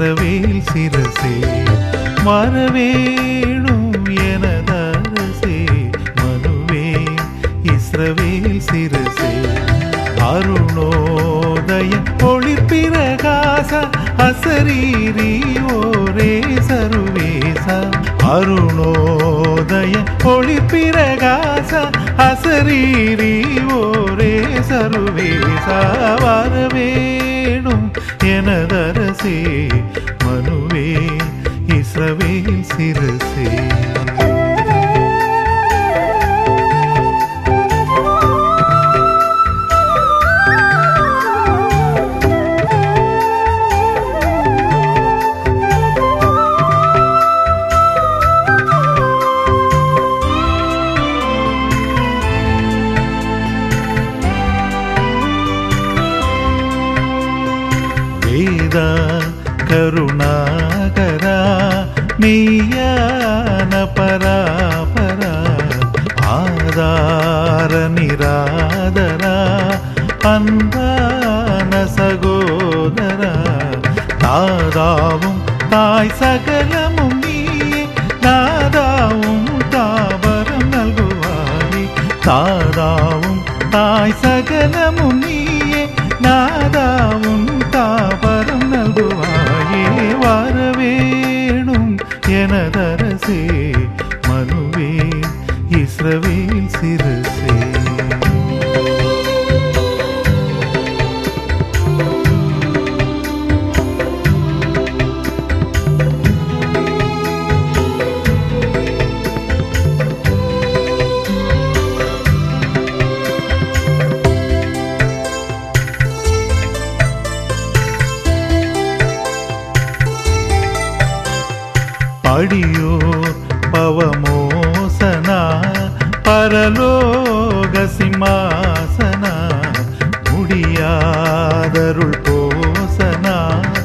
இஸ்ரவேல் சிரசே வரவேணும் எனதரசே மனுவே இஸ்ரவேல் சிரசே அருணோதய ஒளிப்பிரகாச அசரீரி ஓரே சருவேச அருணோதய ஒளிப்பிரகாச அசரீரி ஓரே சருவேச வரவேணும் எனதரசே மனுவே இஸ்ரவேல் சிரசே வேத கருணாகரா மெய்யான பராபரா ஆதார நிராதரா அன்பான சகோதரா தாதாவும் தாய் சகலமும் நீயே நாதாவும் தாவரம் நல்குவாயே தாதாவும் தாய் சகலமும் நீயே நாதாவும் தாவரம் நல்குவாயே வரவேணும் எனதரசே மனுவே இஸ்ரவேல் சிரசே படியோர் பவமோசனா பரலோக சிம்மாசனா முடியாதருள் போசனா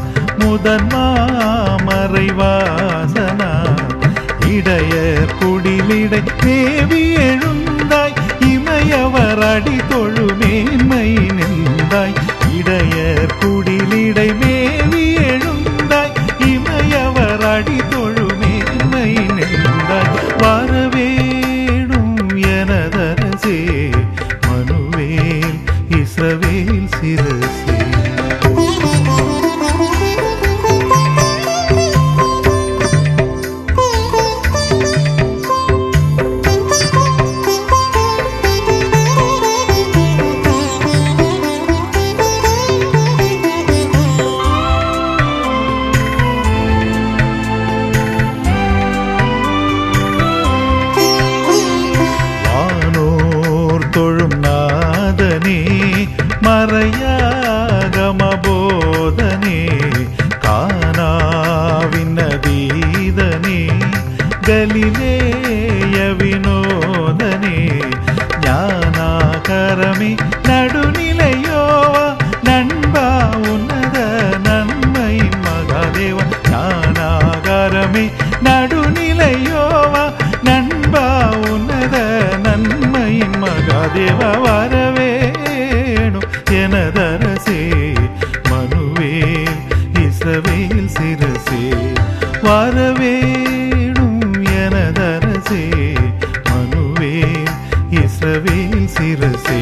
முதன்மாமறைவாசனா இடைய குடிலிடை தேவி எழுந்தாய் இமையவர் அடி தொழுமேன்மை நின்றாய் இடையர் குடிலிடை மேவி எழுந்தாய் இமையவர் அடி தொழுமேன்மை நின்றாய் வரவேணும் எனதரசே மனுவேல் இஸ்ரவேல் சிரசே வானோர் தொழும் நாதனே மறையாகமபோதனே கானாவின் அதீதனே கலிலேய வினோதனே ஞானாகரமே நடுநிலையோவா நண்பா உன்னத நன்மை மகாதேவ ஞானாகரமே நடுநிலையோவா நண்பா உன்னத நன்மையின் மகாதேவ வரவேணும் எனதரசே மனுவேல் இஸ்ரவேல் சிரசே வரவேணும் எனதரசே மனுவேல் இஸ்ரவேல் சிரசே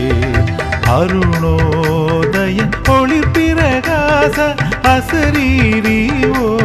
அருணோதய ஒளிப்பிரகாச அசரீரி ஓ